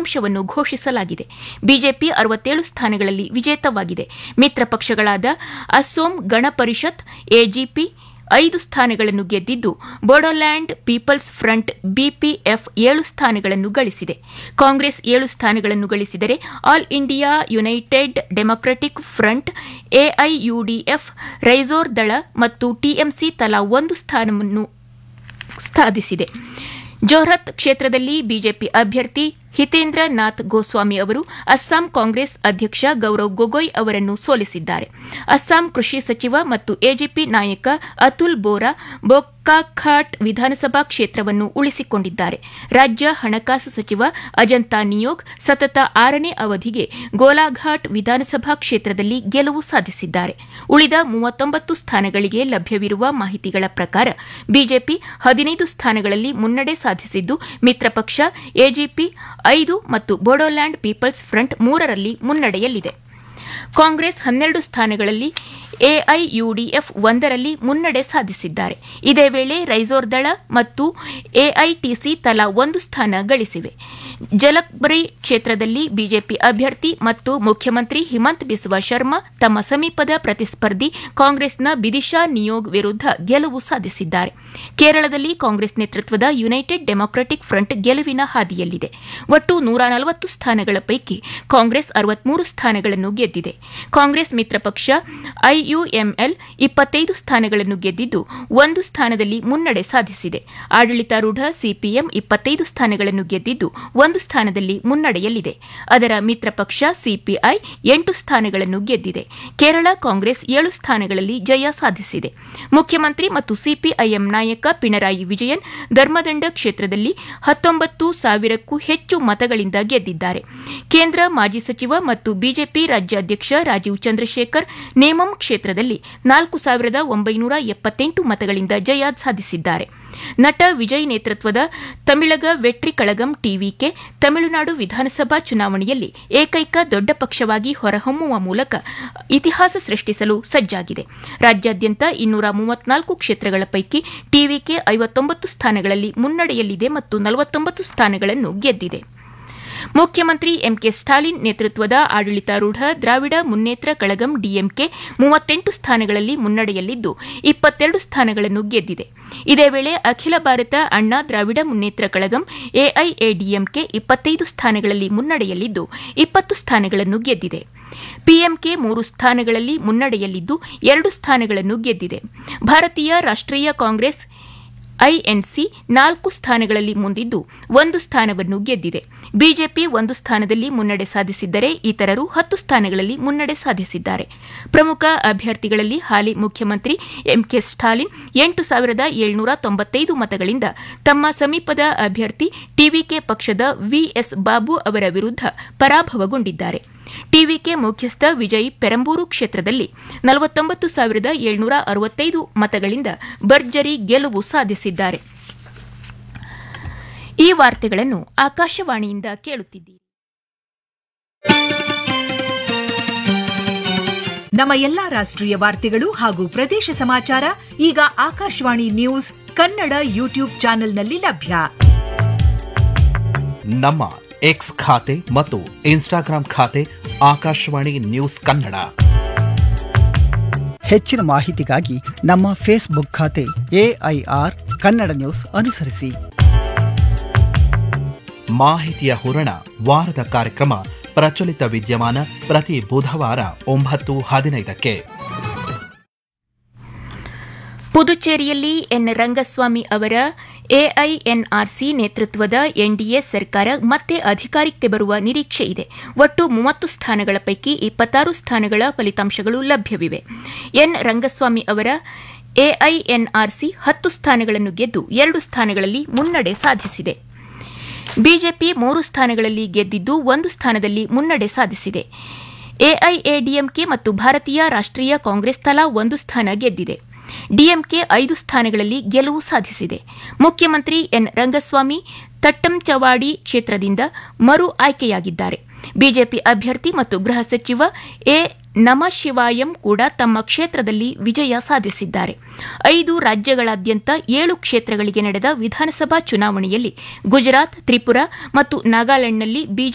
ಫಲಿತಾಂಶವನ್ನು ಘೋಷಿಸಲಾಗಿದೆ ಬಿಜೆಪಿ ಅರವತ್ತೇಳು ಸ್ಥಾನಗಳಲ್ಲಿ ವಿಜೇತವಾಗಿದೆ ಮಿತ್ರ ಪಕ್ಷಗಳಾದ ಅಸ್ಸೋಂ ಗಣ ಪರಿಷತ್ ಎಜಿಪಿ ಐದು ಸ್ಥಾನಗಳನ್ನು ಗೆದ್ದಿದ್ದು ಬೋಡೋಲ್ಯಾಂಡ್ ಪೀಪಲ್ಸ್ ಫ್ರಂಟ್ ಬಿಪಿಎಫ್ ಏಳು ಸ್ಥಾನಗಳನ್ನು ಗಳಿಸಿದೆ ಕಾಂಗ್ರೆಸ್ ಏಳು ಸ್ಥಾನಗಳನ್ನು ಗಳಿಸಿದರೆ All India United Democratic Front AIUDF Raijor Dal ಮತ್ತು ಟಿಎಂಸಿ ತಲಾ ಒಂದು ಸ್ಥಾನವನ್ನು ಸಾಧಿಸಿದೆ ಜೋರ್ಹತ್ ಕ್ಷೇತ್ರದಲ್ಲಿ ಬಿಜೆಪಿ ಅಭ್ಯರ್ಥಿ ಹಿತೇಂದ್ರ ನಾಥ್ ಗೋಸ್ವಾಮಿ ಅವರು ಅಸ್ಸಾಂ ಕಾಂಗ್ರೆಸ್ ಅಧ್ಯಕ್ಷ ಗೌರವ್ ಗೊಗೊಯ್ ಅವರನ್ನು ಸೋಲಿಸಿದ್ದಾರೆ ಅಸ್ಸಾಂ ಕೃಷಿ ಸಚಿವ ಮತ್ತು ಎಜಿಪಿ ನಾಯಕ ಅತುಲ್ ಬೋರಾ ಬೋಕಾಖಾಟ್ ವಿಧಾನಸಭಾ ಕ್ಷೇತ್ರವನ್ನು ಉಳಿಸಿಕೊಂಡಿದ್ದಾರೆ ರಾಜ್ಯ ಹಣಕಾಸು ಸಚಿವ ಅಜಂತಾ ನಿಯೋಗ್ ಸತತ ಆರನೇ ಅವಧಿಗೆ ಗೋಲಾಘಾಟ್ ವಿಧಾನಸಭಾ ಕ್ಷೇತ್ರದಲ್ಲಿ ಗೆಲುವು ಸಾಧಿಸಿದ್ದಾರೆ ಉಳಿದ ಮೂವತ್ತೊಂಬತ್ತು ಸ್ಥಾನಗಳಿಗೆ ಲಭ್ಯವಿರುವ ಮಾಹಿತಿಗಳ ಪ್ರಕಾರ ಬಿಜೆಪಿ ಹದಿನೈದು ಸ್ಥಾನಗಳಲ್ಲಿ ಮುನ್ನಡೆ ಸಾಧಿಸಿದ್ದು ಮಿತ್ರ ಪಕ್ಷ ಎಜಿಪಿ ಐದು ಮತ್ತು ಬೋಡೋಲ್ಯಾಂಡ್ ಪೀಪಲ್ಸ್ ಫ್ರಂಟ್ ಮೂರರಲ್ಲಿ ಮುನ್ನಡೆಯಲ್ಲಿದೆ ಕಾಂಗ್ರೆಸ್ ಹನ್ನೆರಡು ಸ್ಥಾನಗಳಲ್ಲಿ ಎಐಯುಡಿಎಫ್ ಒಂದರಲ್ಲಿ ಮುನ್ನಡೆ ಸಾಧಿಸಿದ್ದಾರೆ ಇದೇ ವೇಳೆ ರೈಸೋರ್ ದಳ ಮತ್ತು ಎಐಟಿಸಿ ತಲಾ ಒಂದು ಸ್ಥಾನ ಗಳಿಸಿವೆ ಜಲಕ್ಬರಿ ಕ್ಷೇತ್ರದಲ್ಲಿ ಬಿಜೆಪಿ ಅಭ್ಯರ್ಥಿ ಮತ್ತು ಮುಖ್ಯಮಂತ್ರಿ ಹಿಮಂತ್ ಬಿಸ್ವಾ ಶರ್ಮಾ ತಮ್ಮ ಸಮೀಪದ ಪ್ರತಿಸ್ಪರ್ಧಿ ಕಾಂಗ್ರೆಸ್ನ ಬಿದಿಶಾ ನಿಯೋಗ್ ವಿರುದ್ಧ ಗೆಲುವು ಸಾಧಿಸಿದ್ದಾರೆ ಕೇರಳದಲ್ಲಿ ಕಾಂಗ್ರೆಸ್ ನೇತೃತ್ವದ ಯುನೈಟೆಡ್ ಡೆಮೊಕ್ರೆಟಿಕ್ ಫ್ರಂಟ್ ಗೆಲುವಿನ ಹಾದಿಯಲ್ಲಿದೆ ಒಟ್ಟು ನೂರ ನಲವತ್ತು ಸ್ಥಾನಗಳ ಪೈಕಿ ಕಾಂಗ್ರೆಸ್ ಅರವತ್ಮೂರು ಸ್ಥಾನಗಳನ್ನು ಗೆದ್ದಿದೆ ಕಾಂಗ್ರೆಸ್ ಮಿತ್ರ ಪಕ್ಷ ಐಯುಎಂಎಲ್ ಇಪ್ಪತ್ತೈದು ಸ್ಥಾನಗಳನ್ನು ಗೆದ್ದಿದ್ದು ಒಂದು ಸ್ಥಾನದಲ್ಲಿ ಮುನ್ನಡೆ ಸಾಧಿಸಿದೆ ಆಡಳಿತಾರೂಢ ಸಿಪಿಎಂ ಇಪ್ಪತ್ತೈದು ಸ್ಥಾನಗಳನ್ನು ಗೆದ್ದಿದ್ದು ಒಂದು ಸ್ಥಾನದಲ್ಲಿ ಮುನ್ನಡೆಯಲ್ಲಿದೆ ಅದರ ಮಿತ್ರ ಪಕ್ಷ ಸಿಪಿಐ ಎಂಟು ಸ್ಥಾನಗಳನ್ನು ಗೆದ್ದಿದೆ ಕೇರಳ ಕಾಂಗ್ರೆಸ್ ಏಳು ಸ್ಥಾನಗಳಲ್ಲಿ ಜಯ ಸಾಧಿಸಿದೆ ಮುಖ್ಯಮಂತ್ರಿ ಮತ್ತು ಸಿಪಿಐಎಂ ನಾಯಕ ಪಿಣರಾಯಿ ವಿಜಯನ್ ಧರ್ಮದಂಡ ಕ್ಷೇತ್ರದಲ್ಲಿ ಹತ್ತೊಂಬತ್ತು ಸಾವಿರಕ್ಕೂ ಹೆಚ್ಚು ಮತಗಳಿಂದ ಗೆದ್ದಿದ್ದಾರೆ ಕೇಂದ್ರ ಮಾಜಿ ಸಚಿವ ಮತ್ತು ಬಿಜೆಪಿ ರಾಜ್ಯಾಧ್ಯಕ್ಷ ರಾಜೀವ್ ಚಂದ್ರಶೇಖರ್ ನೇಮಂ ಕ್ಷೇತ್ರದಲ್ಲಿ ನಾಲ್ಕು ಸಾವಿರದ ಒಂಬೈನೂರ ಎಪ್ಪತ್ತೆಂಟು ಮತಗಳಿಂದ ಜಯ ಸಾಧಿಸಿದ್ದಾರೆ ನಟ ವಿಜಯ್ ನೇತೃತ್ವದ ತಮಿಳಗ ವೆಟ್ರಿ ಕಳಗಂ ಟಿವಿಕೆ ತಮಿಳುನಾಡು ವಿಧಾನಸಭಾ ಚುನಾವಣೆಯಲ್ಲಿ ಏಕೈಕ ದೊಡ್ಡ ಪಕ್ಷವಾಗಿ ಹೊರಹೊಮ್ಮುವ ಮೂಲಕ ಇತಿಹಾಸ ಸೃಷ್ಟಿಸಲು ಸಜ್ಜಾಗಿದೆ ರಾಜ್ಯಾದ್ಯಂತ ಇನ್ನೂರ ಮೂವತ್ನಾಲ್ಕು ಕ್ಷೇತ್ರಗಳ ಪೈಕಿ ಟಿವಿಕೆ ಐವತ್ತೊಂಬತ್ತು ಸ್ಥಾನಗಳಲ್ಲಿ ಮುನ್ನಡೆಯಲ್ಲಿದೆ ಮತ್ತು ನಲವತ್ತೊಂಬತ್ತು ಸ್ಥಾನಗಳನ್ನು ಗೆದ್ದಿದೆ ಮುಖ್ಯಮಂತ್ರಿ ಎಂಕೆ ಸ್ಟಾಲಿನ್ ನೇತೃತ್ವದ ಆಡಳಿತಾರೂಢ ದ್ರಾವಿಡ ಮುನ್ನೇತ್ರ ಕಳಗಂ ಡಿಎಂಕೆ ಮೂವತ್ತೆಂಟು ಸ್ಥಾನಗಳಲ್ಲಿ ಮುನ್ನಡೆಯಲ್ಲಿದ್ದು ಇಪ್ಪತ್ತೆರಡು ಸ್ಥಾನಗಳನ್ನು ಗೆದ್ದಿದೆ ಇದೇ ವೇಳೆ ಅಖಿಲ ಭಾರತ ಅಣ್ಣಾ ದ್ರಾವಿಡ ಮುನ್ನೇತ್ರ ಕಳಗಂ ಎಐಎಡಿಎಂಕೆ ಇಪ್ಪತ್ತೈದು ಸ್ಥಾನಗಳಲ್ಲಿ ಮುನ್ನಡೆಯಲ್ಲಿದ್ದು ಇಪ್ಪತ್ತು ಸ್ಥಾನಗಳನ್ನು ಗೆದ್ದಿದೆ ಪಿಎಂಕೆ ಮೂರು ಸ್ಥಾನಗಳಲ್ಲಿ ಮುನ್ನಡೆಯಲ್ಲಿದ್ದು ಎರಡು ಸ್ಥಾನಗಳನ್ನು ಗೆದ್ದಿದೆ ಭಾರತೀಯ ರಾಷ್ಟೀಯ ಕಾಂಗ್ರೆಸ್ ಐಎನ್ಸಿ ನಾಲ್ಕು ಸ್ಥಾನಗಳಲ್ಲಿ ಮುಂದಿದ್ದು ಒಂದು ಸ್ಥಾನವನ್ನು ಗೆದ್ದಿದೆ ಬಿಜೆಪಿ ಒಂದು ಸ್ಥಾನದಲ್ಲಿ ಮುನ್ನಡೆ ಸಾಧಿಸಿದ್ದರೆ ಇತರರು ಹತ್ತು ಸ್ಥಾನಗಳಲ್ಲಿ ಮುನ್ನಡೆ ಸಾಧಿಸಿದ್ದಾರೆ ಪ್ರಮುಖ ಅಭ್ಯರ್ಥಿಗಳಲ್ಲಿ ಹಾಲಿ ಮುಖ್ಯಮಂತ್ರಿ ಎಂಕೆ ಸ್ಟಾಲಿನ್ ಎಂಟು ಸಾವಿರದ ಏಳ್ನೂರ ತೊಂಬತ್ತೈದು ಮತಗಳಿಂದ ತಮ್ಮ ಸಮೀಪದ ಅಭ್ಯರ್ಥಿ ಟಿವಿಕೆ ಪಕ್ಷದ ವಿಎಸ್ ಬಾಬು ಅವರ ವಿರುದ್ಧ ಪರಾಭವಗೊಂಡಿದ್ದಾರೆ ಟಿವಿಕೆ ಮುಖ್ಯಸ್ಥ ವಿಜಯ್ ಪೆರಂಬೂರು ಕ್ಷೇತ್ರದಲ್ಲಿ ನಲವತ್ತೊಂಬತ್ತು ಸಾವಿರದ ಏಳ್ನೂರ ಅರವತ್ತೈದು ಮತಗಳಿಂದ ಭರ್ಜರಿ ಗೆಲುವು ಸಾಧಿಸಿದ್ದಾರೆ ಈ ವಾರ್ತೆಗಳನ್ನು ಆಕಾಶವಾಣಿಯಿಂದ ಕೇಳುತ್ತಿದ್ದೀರಿ ನಮ್ಮ ಎಲ್ಲಾ ರಾಷ್ಟ್ರೀಯ ವಾರ್ತೆಗಳು ಹಾಗೂ ಪ್ರದೇಶ ಸಮಾಚಾರ ಈಗ ಆಕಾಶವಾಣಿ ನ್ಯೂಸ್ ಕನ್ನಡ ಯೂಟ್ಯೂಬ್ ಚಾನೆಲ್ನಲ್ಲಿ ಲಭ್ಯ ನಮ್ಮ ಎಕ್ಸ್ ಖಾತೆ ಮತ್ತು ಇನ್ಸ್ಟಾಗ್ರಾಂ ಖಾತೆ ಆಕಾಶವಾಣಿ ನ್ಯೂಸ್ ಕನ್ನಡ ಹೆಚ್ಚಿನ ಮಾಹಿತಿಗಾಗಿ ನಮ್ಮ ಫೇಸ್ಬುಕ್ ಖಾತೆ ಎಐಆರ್ ಕನ್ನಡ ನ್ಯೂಸ್ ಅನುಸರಿಸಿ ಮಾಹಿತಿಯ ಹೂರಣ ವಾರದ ಕಾರ್ಯಕ್ರಮ ಪ್ರಚಲಿತ ವಿದ್ಯಮಾನ ಪ್ರತಿ ಬುಧವಾರ ಒಂಬತ್ತು ಹದಿನೈದಕ್ಕೆ ಪುದುಚೇರಿಯಲ್ಲಿ ಎನ್ ರಂಗಸ್ವಾಮಿ ಅವರ ಎಐಎನ್ಆರ್ಸಿ ನೇತೃತ್ವದ ಎನ್ಡಿಎ ಸರ್ಕಾರ ಮತ್ತೆ ಅಧಿಕಾರಕ್ಕೆ ಬರುವ ನಿರೀಕ್ಷೆ ಇದೆ ಒಟ್ಟು ಮೂವತ್ತು ಸ್ಥಾನಗಳ ಪೈಕಿ ಇಪ್ಪತ್ತಾರು ಸ್ಥಾನಗಳ ಫಲಿತಾಂಶಗಳು ಲಭ್ಯವಿವೆ ಎನ್ ರಂಗಸ್ವಾಮಿ ಅವರ ಎಐಎನ್ಆರ್ಸಿ ಹತ್ತು ಸ್ಥಾನಗಳನ್ನು ಗೆದ್ದು ಎರಡು ಸ್ಥಾನಗಳಲ್ಲಿ ಮುನ್ನಡೆ ಸಾಧಿಸಿದೆ ಬಿಜೆಪಿ ಮೂರು ಸ್ಥಾನಗಳಲ್ಲಿ ಗೆದ್ದಿದ್ದು ಒಂದು ಸ್ಥಾನದಲ್ಲಿ ಮುನ್ನಡೆ ಸಾಧಿಸಿದೆ ಎಐಎಡಿಎಂಕೆ ಮತ್ತು ಭಾರತೀಯ ರಾಷ್ಟೀಯ ಕಾಂಗ್ರೆಸ್ ತಲಾ ಒಂದು ಸ್ಥಾನ ಗೆದ್ದಿದೆ ಡಿಎಂಕೆ ಐದು ಸ್ಥಾನಗಳಲ್ಲಿ ಗೆಲುವು ಸಾಧಿಸಿದೆ ಮುಖ್ಯಮಂತ್ರಿ ಎನ್ ರಂಗಸ್ವಾಮಿ ತಟ್ಟಂಚವಾಡಿ ಕ್ಷೇತ್ರದಿಂದ ಮರು ಆಯ್ಕೆಯಾಗಿದ್ದಾರೆ ಬಿಜೆಪಿ ಅಭ್ಯರ್ಥಿ ಮತ್ತು ಗೃಹ ಸಚಿವ ಎ ನಮಶಿವಾಯಂ ಕೂಡ ತಮ್ಮ ಕ್ಷೇತ್ರದಲ್ಲಿ ವಿಜಯ ಸಾಧಿಸಿದ್ದಾರೆ ಐದು ರಾಜ್ಯಗಳಾದ್ಯಂತ ಏಳು ಕ್ಷೇತ್ರಗಳಿಗೆ ನಡೆದ ವಿಧಾನಸಭಾ ಚುನಾವಣೆಯಲ್ಲಿ ಗುಜರಾತ್ ತ್ರಿಪುರಾ ಮತ್ತು ನಾಗಾಲ್ಯಾಂಡ್ನಲ್ಲಿ